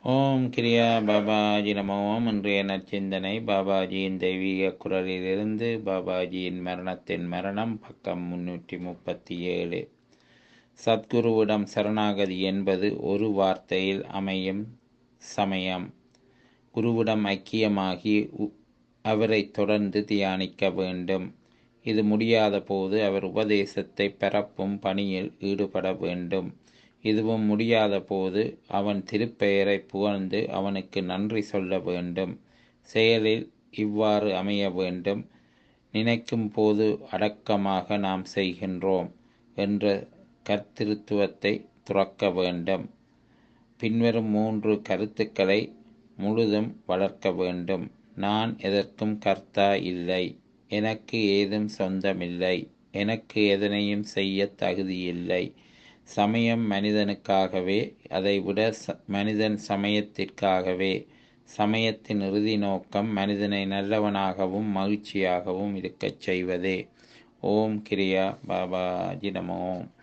ஓம் கிரியா பாபாஜி நம ஓம் இன்றைய நற்சிந்தனை பாபாஜியின் தெய்வீக குரலிலிருந்து பாபாஜியின் மரணத்தின் மரணம் பக்கம் முன்னூற்றி முப்பத்தி ஏழு சத்குருவிடம் சரணாகதி என்பது ஒரு வார்த்தையில் அமையும் சமயம் குருவிடம் ஐக்கியமாகி உ- அவரை தொடர்ந்து தியானிக்க வேண்டும் இது முடியாத போது அவர் உபதேசத்தை பரப்பும் பணியில் ஈடுபட வேண்டும் இதுவும் முடியாத போது அவன் திருப்பெயரை புகழ்ந்து அவனுக்கு நன்றி சொல்ல வேண்டும் செயலில் இவ்வாறு அமைய வேண்டும் நினைக்கும் போது அடக்கமாக நாம் செய்கின்றோம் என்ற கர்த்திருத்துவத்தை துறக்க வேண்டும் பின்வரும் மூன்று கருத்துக்களை முழுதும் வளர்க்க வேண்டும் நான் எதற்கும் கர்த்தா இல்லை எனக்கு ஏதும் சொந்தமில்லை எனக்கு எதனையும் செய்ய தகுதியில்லை சமயம் மனிதனுக்காகவே அதைவிட ச- மனிதன் சமயத்திற்காகவே சமயத்தின் இறுதி நோக்கம் மனிதனை நல்லவனாகவும் மகிழ்ச்சியாகவும் இருக்கச் செய்வதே ஓம் கிரியா பாபாஜி நம ஓம்